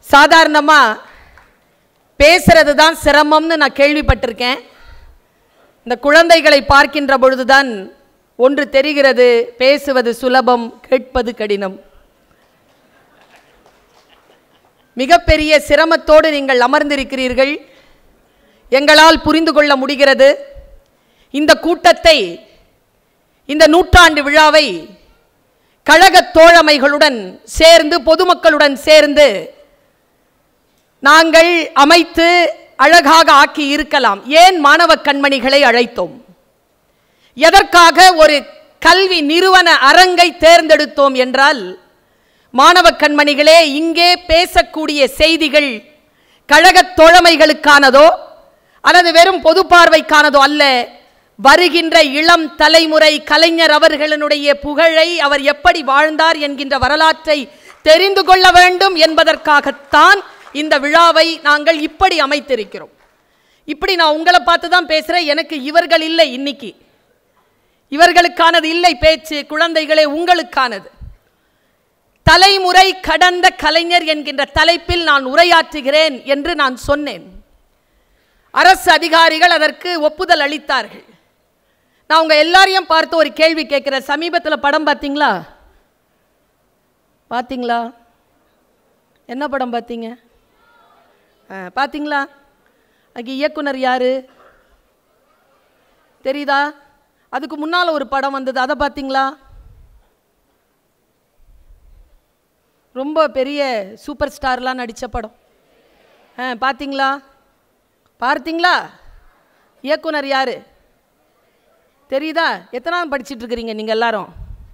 சாதாரணமா பேசுறது தான் சிரமம்னு நான் கேள்விப்பட்டிருக்கேன் இந்த குழந்தைகளை பார்க்கின்ற பொழுதுதான் ஒன்று தெரிகிறது பேசுவது சுலபம் கேட்பது கடினம் மிகப்பெரிய சிரமத்தோடு நீங்கள் அமர்ந்திருக்கிறீர்கள் எங்களால் புரிந்து கொள்ள முடிகிறது இந்த கூட்டத்தை இந்த நூற்றாண்டு விழாவை கழகத் தோழமைகளுடன் சேர்ந்து பொதுமக்களுடன் சேர்ந்து நாங்கள் அமைத்து அழகாக ஆக்கி இருக்கலாம் ஏன் மாணவ கண்மணிகளை அழைத்தோம் எதற்காக ஒரு கல்வி நிறுவன அரங்கை தேர்ந்தெடுத்தோம் என்றால் மாணவ கண்மணிகளே இங்கே பேசக்கூடிய செய்திகள் கழகத் தோழமைகளுக்கானதோ அல்லது வெறும் பொது பார்வைக்கானதோ அல்ல வருகின்ற இளம் தலைமுறை கலைஞர் அவர்களினுடைய புகழை அவர் எப்படி வாழ்ந்தார் என்கின்ற வரலாற்றை தெரிந்து கொள்ள வேண்டும் என்பதற்காகத்தான் இந்த விழாவை நாங்கள் இப்படி அமைத்திருக்கிறோம் இப்படி நான் உங்களை பார்த்து தான் பேசுகிறேன் எனக்கு இவர்கள் இல்லை இன்னைக்கு இவர்களுக்கானது இல்லை பேச்சு குழந்தைகளே உங்களுக்கானது தலைமுறை கடந்த கலைஞர் என்கின்ற தலைப்பில் நான் உரையாற்றுகிறேன் என்று நான் சொன்னேன் அரசு அதிகாரிகள் அதற்கு ஒப்புதல் அளித்தார்கள் நான் உங்க எல்லாரையும் பார்த்து ஒரு கேள்வி கேட்கிறேன் சமீபத்தில் படம் பார்த்தீங்களா பார்த்தீங்களா என்ன படம் பார்த்தீங்க ஆ, பார்த்தீங்களா அதுக்கு இயக்குனர் யாரு தெரியுதா அதுக்கு முன்னால் ஒரு படம் வந்தது அதை பார்த்தீங்களா ரொம்ப பெரிய சூப்பர் ஸ்டார்லாம் நடித்த படம் ஆ பார்த்தீங்களா பார்த்தீங்களா இயக்குனர் யாரு தெரியுதா எத்தனாவது படிச்சிட்டு இருக்கிறீங்க நீங்கள் எல்லாரும்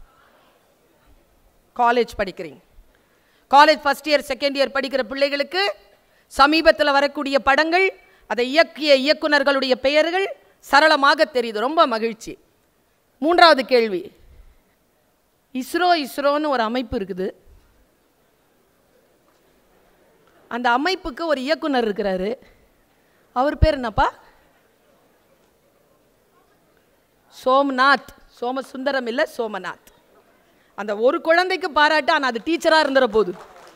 காலேஜ் படிக்கிறீங்க college first year second year படிக்கிற பிள்ளைகளுக்கு சமீபத்தில் வரக்கூடிய படங்கள் அதை இயக்கிய இயக்குனர்களுடைய பெயர்கள் சரளமாக தெரியுது ரொம்ப மகிழ்ச்சி மூன்றாவது கேள்வி இஸ்ரோ இஸ்ரோன்னு ஒரு அமைப்பு இருக்குது அந்த அமைப்புக்கு ஒரு இயக்குனர் இருக்கிறாரு அவர் பேர் என்னப்பா சோம்நாத் சோமசுந்தரம் இல்லை சோமநாத் அந்த ஒரு குழந்தைக்கு பாராட்டு ஆனால் அது டீச்சராக இருந்துற போது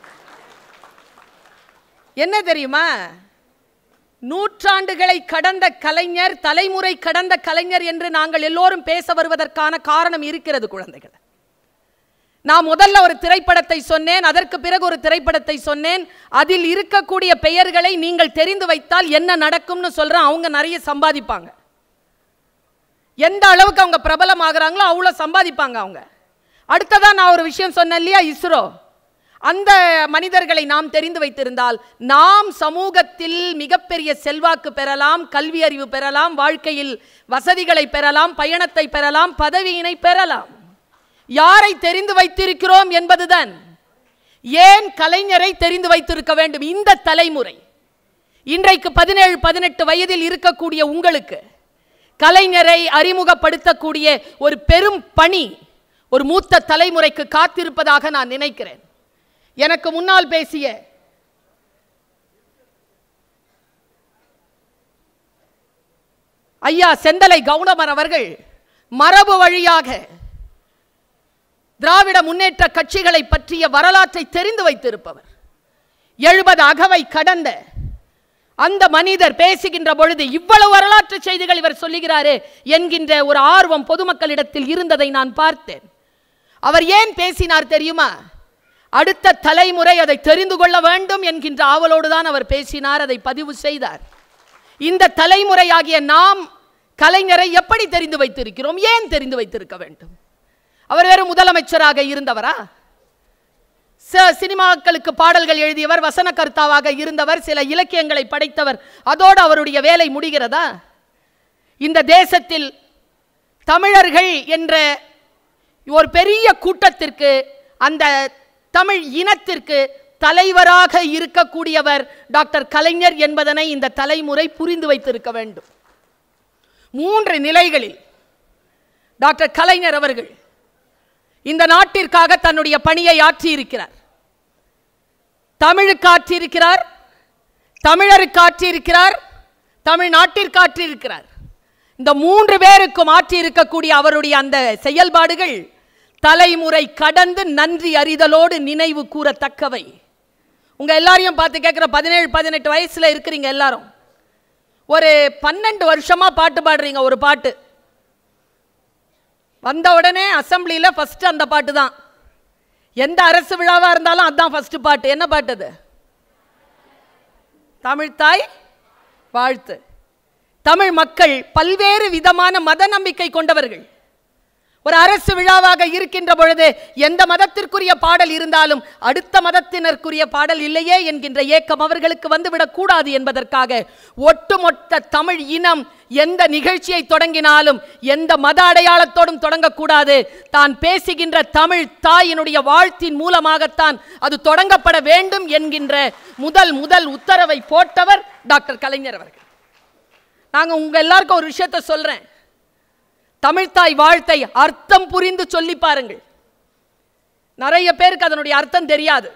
என்ன தெரியுமா நூற்றாண்டுகளை கடந்த கலைஞர் தலைமுறை கடந்த கலைஞர் என்று நாங்கள் எல்லோரும் பேச வருவதற்கான காரணம் இருக்கிறது குழந்தைகள் நான் முதல்ல ஒரு திரைப்படத்தை சொன்னேன் அதற்கு பிறகு ஒரு திரைப்படத்தை சொன்னேன் அதில் இருக்கக்கூடிய பெயர்களை நீங்கள் தெரிந்து வைத்தால் என்ன நடக்கும்னு சொல்றேன் அவங்க நிறைய சம்பாதிப்பாங்க எந்த அளவுக்கு அவங்க பிரபலமாகறாங்களோ அவ்வளோ சம்பாதிப்பாங்க அவங்க அடுத்ததா நான் ஒரு விஷயம் சொன்னேன் இல்லையா இஸ்ரோ அந்த மனிதர்களை நாம் தெரிந்து வைத்திருந்தால் நாம் சமூகத்தில் மிகப்பெரிய செல்வாக்கு பெறலாம் கல்வி அறிவு பெறலாம் வாழ்க்கையில் வசதிகளை பெறலாம் பயணத்தை பெறலாம் பதவியினை பெறலாம் யாரை தெரிந்து வைத்திருக்கிறோம் என்பதுதான் ஏன் கலைஞரை தெரிந்து வைத்திருக்க வேண்டும் இந்த தலைமுறை இன்றைக்கு பதினேழு பதினெட்டு வயதில் இருக்கக்கூடிய உங்களுக்கு கலைஞரை அறிமுகப்படுத்தக்கூடிய ஒரு பெரும் பணி ஒரு மூத்த தலைமுறைக்கு காத்திருப்பதாக நான் நினைக்கிறேன் எனக்கு முன்னால் பேசிய ஐயா செந்தலை கவுண்டமர் அவர்கள் மரபு வழியாக திராவிட முன்னேற்ற கட்சிகளை பற்றிய வரலாற்றை தெரிந்து வைத்திருப்பவர் எழுபது அகவை கடந்த அந்த மனிதர் பேசுகின்ற பொழுது இவ்வளவு வரலாற்று செய்திகள் இவர் சொல்லுகிறாரே என்கின்ற ஒரு ஆர்வம் பொதுமக்களிடத்தில் இருந்ததை நான் பார்த்தேன் அவர் ஏன் பேசினார் தெரியுமா அடுத்த தலைமுறை அதை தெரிந்து கொள்ள வேண்டும் என்கின்ற ஆவலோடு தான் அவர் பேசினார் அதை பதிவு செய்தார் இந்த தலைமுறையாகிய நாம் கலைஞரை எப்படி தெரிந்து வைத்திருக்கிறோம் ஏன் தெரிந்து வைத்திருக்க வேண்டும் அவர் வேறு முதலமைச்சராக இருந்தவரா ச- சினிமாக்களுக்கு பாடல்கள் எழுதியவர் வசனகர்த்தாவாக இருந்தவர் சில இலக்கியங்களை படைத்தவர் அதோடு அவருடைய வேலை முடிகிறதா இந்த தேசத்தில் தமிழர்கள் என்ற ஒரு பெரிய கூட்டத்திற்கு அந்த தமிழ் இனத்திற்கு தலைவராக இருக்கக்கூடியவர் டாக்டர் கலைஞர் என்பதனை இந்த தலைமுறை புரிந்து வைத்திருக்க வேண்டும் மூன்று நிலைகளில் டாக்டர் கலைஞர் அவர்கள் இந்த நாட்டிற்காக தன்னுடைய பணியை ஆற்றியிருக்கிறார் தமிழுக்கு ஆற்றியிருக்கிறார் தமிழருக்கு ஆற்றியிருக்கிறார் தமிழ்நாட்டிற்கு ஆற்றியிருக்கிறார் இந்த மூன்று பேருக்கும் ஆற்றியிருக்கக்கூடிய அவருடைய அந்த செயல்பாடுகள் தலைமுறை கடந்து நன்றி அறிதலோடு நினைவு கூறத்தக்கவை உங்க எல்லாரையும் பார்த்து கேட்குற பதினேழு பதினெட்டு வயசுல இருக்கிறீங்க எல்லாரும் ஒரு பன்னெண்டு வருஷமா பாட்டு பாடுறீங்க ஒரு பாட்டு வந்த உடனே அசெம்பிளியில் ஃபர்ஸ்ட் அந்த பாட்டு தான் எந்த அரசு விழாவா இருந்தாலும் அதான் ஃபர்ஸ்ட் பாட்டு என்ன பாட்டு அது தமிழ்த்தாய் வாழ்த்து தமிழ் மக்கள் பல்வேறு விதமான மத நம்பிக்கை கொண்டவர்கள் ஒரு அரசு விழாவாக இருக்கின்ற பொழுது எந்த மதத்திற்குரிய பாடல் இருந்தாலும் அடுத்த மதத்தினருக்குரிய பாடல் இல்லையே என்கின்ற ஏக்கம் அவர்களுக்கு வந்துவிடக் கூடாது என்பதற்காக ஒட்டுமொத்த தமிழ் இனம் எந்த நிகழ்ச்சியை தொடங்கினாலும் எந்த மத அடையாளத்தோடும் தொடங்கக்கூடாது தான் பேசுகின்ற தமிழ் தாயினுடைய வாழ்த்தின் மூலமாகத்தான் அது தொடங்கப்பட வேண்டும் என்கின்ற முதல் முதல் உத்தரவை போட்டவர் டாக்டர் கலைஞர் அவர்கள் நாங்கள் உங்க எல்லாருக்கும் ஒரு விஷயத்தை சொல்றேன் தமிழ்த்தாய் வாழ்த்தை அர்த்தம் புரிந்து சொல்லி பாருங்கள் நிறைய பேருக்கு அதனுடைய அர்த்தம் தெரியாது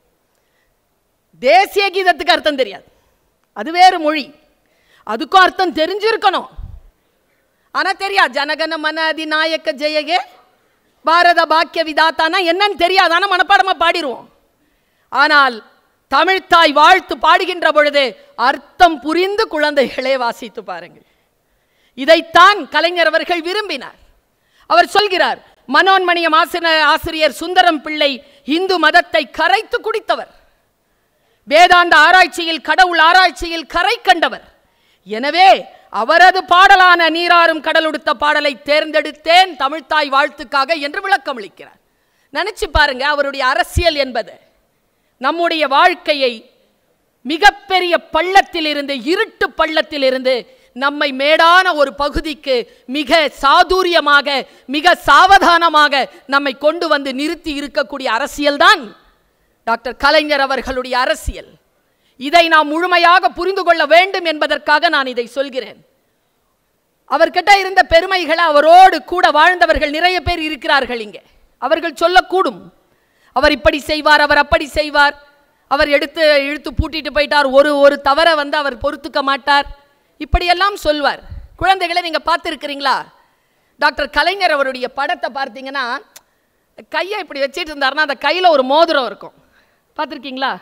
தேசிய கீதத்துக்கு அர்த்தம் தெரியாது அது வேறு மொழி அதுக்கும் அர்த்தம் தெரிஞ்சிருக்கணும் ஆனா தெரியாது ஜனகன மன அதிநாயக்க ஜெயகே பாரத பாக்கிய விதாத்தானா என்னன்னு தெரியாது ஆனா மனப்பாடமா பாடிடுவோம் ஆனால் தமிழ்த்தாய் வாழ்த்து பாடுகின்ற பொழுது அர்த்தம் புரிந்து குழந்தைகளே வாசித்து பாருங்கள் இதைத்தான் கலைஞர் அவர்கள் விரும்பினார் அவர் சொல்கிறார் மனோன்மணியம் ஆசிரியர் ஆசிரியர் சுந்தரம் பிள்ளை இந்து மதத்தை கரைத்து குடித்தவர் வேதாந்த ஆராய்ச்சியில் கடவுள் ஆராய்ச்சியில் கரை கண்டவர் எனவே அவரது பாடலான நீராறும் கடலுடுத்த பாடலை தேர்ந்தெடுத்தேன் தமிழ்த்தாய் வாழ்த்துக்காக என்று விளக்கம் அளிக்கிறார் நினைச்சு பாருங்க அவருடைய அரசியல் என்பது நம்முடைய வாழ்க்கையை மிகப்பெரிய பள்ளத்திலிருந்து இருட்டு பள்ளத்திலிருந்து நம்மை மேடான ஒரு பகுதிக்கு மிக சாதுரியமாக மிக சாவதானமாக நம்மை கொண்டு வந்து நிறுத்தி இருக்கக்கூடிய அரசியல்தான் டாக்டர் கலைஞர் அவர்களுடைய அரசியல் இதை நாம் முழுமையாக புரிந்து கொள்ள வேண்டும் என்பதற்காக நான் இதை சொல்கிறேன் அவர்கிட்ட இருந்த பெருமைகளை அவரோடு கூட வாழ்ந்தவர்கள் நிறைய பேர் இருக்கிறார்கள் இங்கே அவர்கள் சொல்லக்கூடும் அவர் இப்படி செய்வார் அவர் அப்படி செய்வார் அவர் எடுத்து இழுத்து பூட்டிட்டு போயிட்டார் ஒரு ஒரு தவறை வந்து அவர் பொறுத்துக்க மாட்டார் இப்படியெல்லாம் சொல்வார் குழந்தைகளை நீங்கள் பார்த்துருக்கிறீங்களா டாக்டர் கலைஞர் அவருடைய படத்தை பார்த்தீங்கன்னா கையை இப்படி வச்சிட்டு இருந்தாருன்னா அந்த கையில் ஒரு மோதிரம் இருக்கும் பார்த்துருக்கீங்களா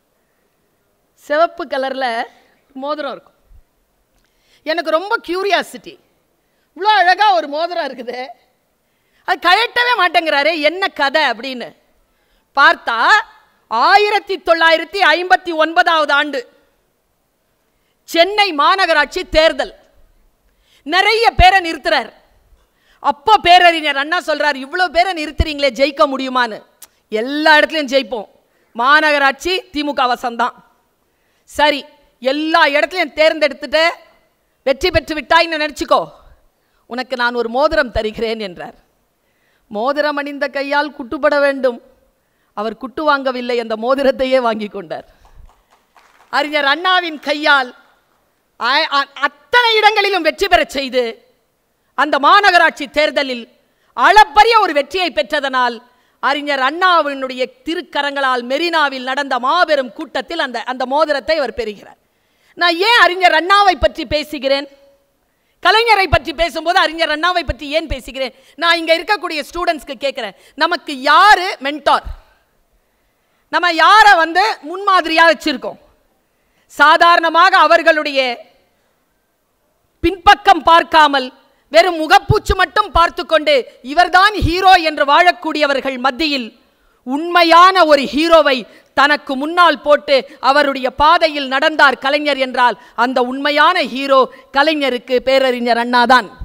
சிவப்பு கலரில் மோதிரம் இருக்கும் எனக்கு ரொம்ப கியூரியாசிட்டி இவ்வளோ அழகாக ஒரு மோதிரம் இருக்குது அது கழட்டவே மாட்டேங்கிறாரே என்ன கதை அப்படின்னு பார்த்தா ஆயிரத்தி தொள்ளாயிரத்தி ஐம்பத்தி ஒன்பதாவது ஆண்டு சென்னை மாநகராட்சி தேர்தல் நிறைய பேரை நிறுத்துறார் அப்போ பேரறிஞர் அண்ணா சொல்றார் இவ்வளோ பேரை நிறுத்துறீங்களே ஜெயிக்க முடியுமான்னு எல்லா இடத்துலையும் ஜெயிப்போம் மாநகராட்சி திமுக வசம்தான் சரி எல்லா இடத்துலையும் தேர்ந்தெடுத்துட்டு வெற்றி பெற்று விட்டாய்ன்னு நினச்சிக்கோ உனக்கு நான் ஒரு மோதிரம் தருகிறேன் என்றார் மோதிரம் அணிந்த கையால் குட்டுப்பட வேண்டும் அவர் குட்டு வாங்கவில்லை அந்த மோதிரத்தையே வாங்கி கொண்டார் அறிஞர் அண்ணாவின் கையால் அ- அ- அத்தனை இடங்களிலும் வெற்றி பெறச் செய்து அந்த மாநகராட்சி தேர்தலில் அளப்பரிய ஒரு வெற்றியை பெற்றதனால் அறிஞர் அண்ணாவினுடைய திருக்கரங்களால் மெரினாவில் நடந்த மாபெரும் கூட்டத்தில் அந்த அந்த மோதிரத்தை அவர் பெறுகிறார் நான் ஏன் அறிஞர் அண்ணாவை பற்றி பேசுகிறேன் கலைஞரை பற்றி பேசும்போது அறிஞர் அண்ணாவை பற்றி ஏன் பேசுகிறேன் நான் இங்க இருக்கக்கூடிய ஸ்டூடெண்ட்ஸ்க்கு கேட்கிறேன் நமக்கு யாரு மென்டார் நம்ம யாரை வந்து முன்மாதிரியா வச்சிருக்கோம் சாதாரணமாக அவர்களுடைய பின்பக்கம் பார்க்காமல் வெறும் முகப்பூச்சு மட்டும் பார்த்து கொண்டு இவர்தான் ஹீரோ என்று வாழக்கூடியவர்கள் மத்தியில் உண்மையான ஒரு ஹீரோவை தனக்கு முன்னால் போட்டு அவருடைய பாதையில் நடந்தார் கலைஞர் என்றால் அந்த உண்மையான ஹீரோ கலைஞருக்கு பேரறிஞர் அண்ணாதான்